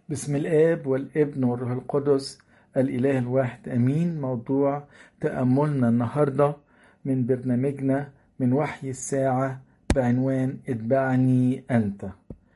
بسم الآب والابن والروح القدس الإله الواحد أمين موضوع تأملنا النهاردة من برنامجنا من وحي الساعة بعنوان اتبعني أنت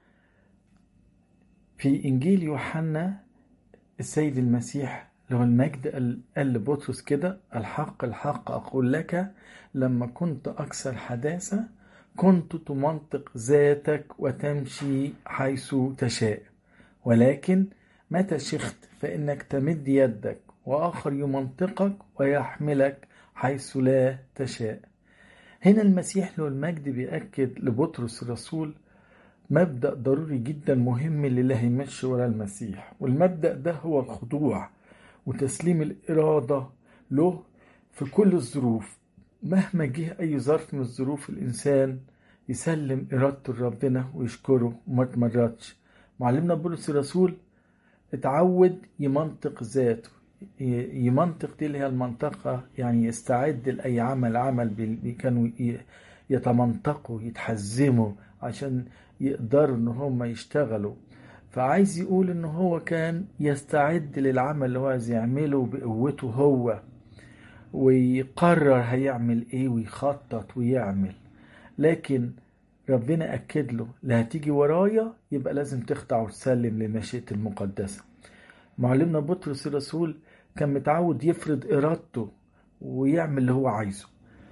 في إنجيل يوحنا السيد المسيح له المجد قال قال لبطرس كده الحق الحق أقول لك لما كنت أكثر حداثة كنت تمنطق ذاتك وتمشي حيث تشاء ولكن متى شخت فإنك تمد يدك وآخر يمنطقك ويحملك حيث لا تشاء هنا المسيح له المجد بيأكد لبطرس الرسول مبدأ ضروري جدا مهم للي هيمشي ورا المسيح والمبدأ ده هو الخضوع وتسليم الإرادة له في كل الظروف مهما جه أي ظرف من الظروف الإنسان يسلم إرادته لربنا ويشكره وما تمردش معلمنا بولس الرسول اتعود يمنطق ذاته يمنطق دي اللي هي المنطقة يعني يستعد لأي عمل عمل بي كانوا يتمنطقوا يتحزموا عشان يقدروا ان هم يشتغلوا فعايز يقول ان هو كان يستعد للعمل اللي هو عايز يعمله بقوته هو ويقرر هيعمل ايه ويخطط ويعمل لكن ربنا أكد له لا هتيجي ورايا يبقى لازم تخضع وتسلم لمشيئة المقدسة معلمنا بطرس الرسول كان متعود يفرض إرادته ويعمل اللي هو عايزه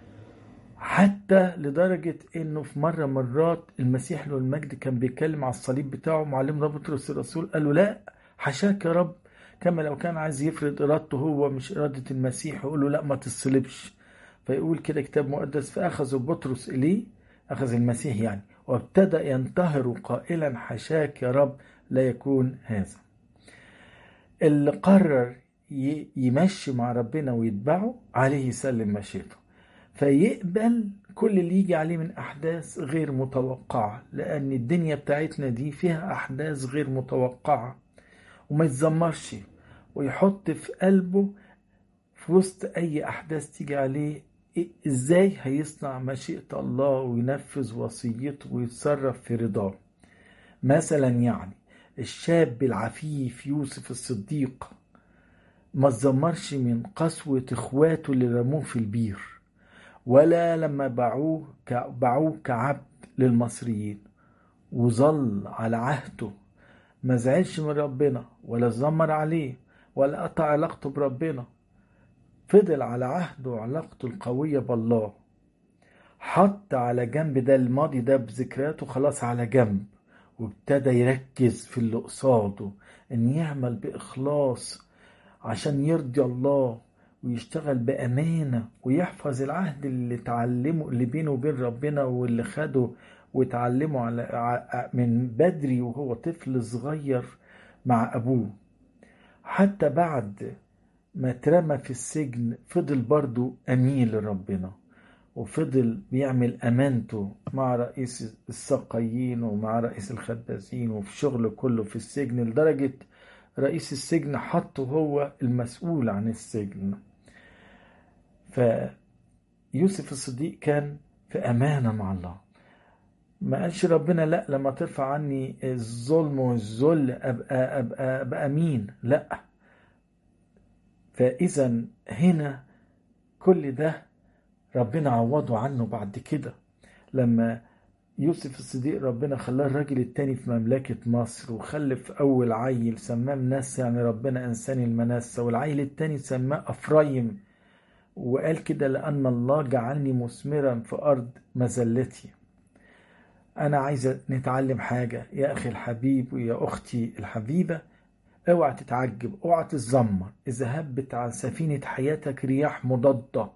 حتى لدرجة انه في مرة مرات المسيح له المجد كان بيتكلم على الصليب بتاعه معلمنا بطرس الرسول قال له لا حشاك يا رب كما لو كان عايز يفرض ارادته هو مش ارادة المسيح يقول له لا ما تصلبش فيقول كده كتاب مقدس فاخذ بطرس اليه اخذ المسيح يعني وابتدأ ينتهر قائلا حشاك يا رب لا يكون هذا اللي قرر يمشي مع ربنا ويتبعه عليه يسلم مشيته فيقبل كل اللي يجي عليه من أحداث غير متوقعة لأن الدنيا بتاعتنا دي فيها أحداث غير متوقعة وما يتذمرش ويحط في قلبه في وسط أي أحداث تيجي عليه إزاي هيصنع مشيئة الله وينفذ وصيته ويتصرف في رضاه مثلا يعني الشاب العفيف يوسف الصديق ما تذمرش من قسوة اخواته اللي رموه في البير ولا لما باعوه باعوه كعبد للمصريين وظل على عهده ما زعلش من ربنا ولا زمر عليه ولا قطع علاقته بربنا فضل على عهده وعلاقته القوية بالله حط على جنب ده الماضي ده بذكرياته خلاص على جنب وابتدى يركز في اللي قصاده ان يعمل بإخلاص عشان يرضي الله ويشتغل بأمانة ويحفظ العهد اللي اتعلمه اللي بينه وبين ربنا واللي خده واتعلمه على من بدري وهو طفل صغير مع أبوه حتى بعد ما اترمى في السجن فضل برضو أمين لربنا وفضل بيعمل أمانته مع رئيس السقايين ومع رئيس الخبازين وفي شغله كله في السجن لدرجة رئيس السجن حطه هو المسؤول عن السجن فيوسف الصديق كان في أمانة مع الله ما قالش ربنا لا لما ترفع عني الظلم والذل أبقى, أبقى, أبقى أمين لا فإذا هنا كل ده ربنا عوضه عنه بعد كده لما يوسف الصديق ربنا خلاه الراجل التاني في مملكة مصر وخلف أول عيل سماه منسى يعني ربنا أنساني المنسى والعيل التاني سماه أفرايم وقال كده لأن الله جعلني مثمرا في أرض مزلتي أنا عايزة نتعلم حاجة يا أخي الحبيب ويا أختي الحبيبة اوعى تتعجب اوعى تتذمر إذا هبت على سفينة حياتك رياح مضادة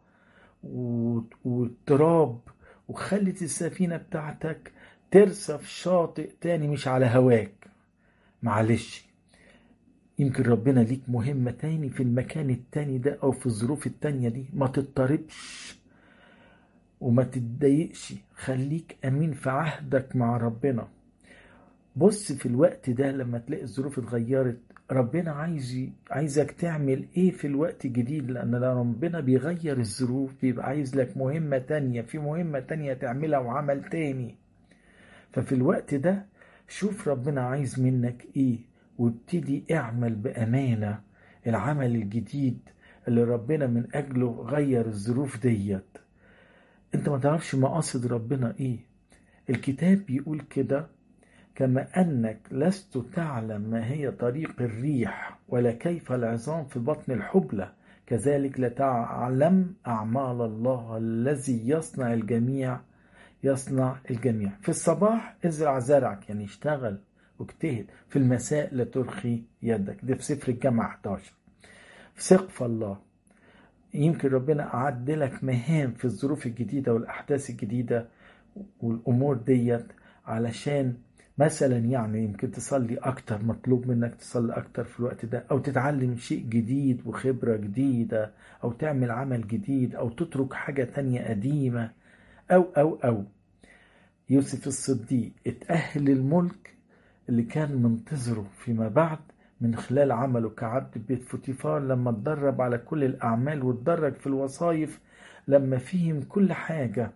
واضطراب وخلت السفينة بتاعتك ترسى في شاطئ تاني مش على هواك معلش يمكن ربنا ليك مهمة تاني في المكان التاني ده أو في الظروف التانية دي ما تضطربش وما تتضايقش خليك أمين في عهدك مع ربنا بص في الوقت ده لما تلاقي الظروف اتغيرت ربنا عايز عايزك تعمل ايه في الوقت الجديد لان لو ربنا بيغير الظروف بيبقى عايز لك مهمة تانية في مهمة تانية تعملها وعمل تاني ففي الوقت ده شوف ربنا عايز منك ايه وابتدي اعمل بأمانة العمل الجديد اللي ربنا من أجله غير الظروف ديت انت ما تعرفش مقاصد ربنا ايه الكتاب بيقول كده كما أنك لست تعلم ما هي طريق الريح ولا كيف العظام في بطن الحبلة كذلك لا تعلم أعمال الله الذي يصنع الجميع يصنع الجميع في الصباح ازرع زرعك يعني اشتغل واجتهد في المساء لا ترخي يدك ده في سفر الجامعة 11 ثق في الله يمكن ربنا أعد لك مهام في الظروف الجديدة والأحداث الجديدة والأمور ديت علشان مثلا يعني يمكن تصلي أكتر مطلوب منك تصلي أكتر في الوقت ده أو تتعلم شيء جديد وخبرة جديدة أو تعمل عمل جديد أو تترك حاجة تانية قديمة أو أو أو يوسف الصديق اتأهل للملك اللي كان منتظره فيما بعد من خلال عمله كعبد بيت فوتيفار لما اتدرب على كل الأعمال واتدرج في الوظائف لما فهم كل حاجة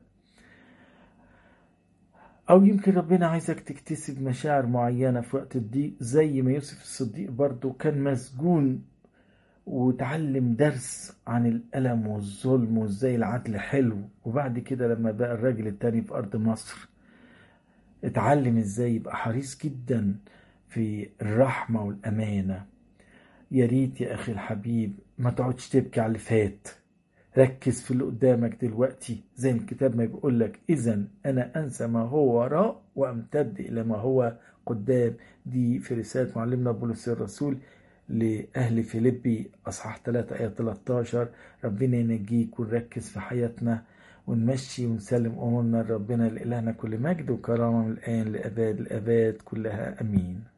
أو يمكن ربنا عايزك تكتسب مشاعر معينة في وقت الضيق زي ما يوسف الصديق برضه كان مسجون وتعلم درس عن الألم والظلم وازاي العدل حلو وبعد كده لما بقى الراجل التاني في أرض مصر اتعلم ازاي يبقى حريص جدا في الرحمة والأمانة يا ريت يا أخي الحبيب ما تقعدش تبكي على اللي فات ركز في اللي قدامك دلوقتي زي الكتاب ما بيقول لك إذا أنا أنسى ما هو وراء وأمتد إلى ما هو قدام دي في رسالة معلمنا بولس الرسول لأهل فيليبي أصحاح 3 آية 13 ربنا ينجيك ونركز في حياتنا ونمشي ونسلم أمورنا لربنا لإلهنا كل مجد وكرامة من الآن لأباد الأباد كلها أمين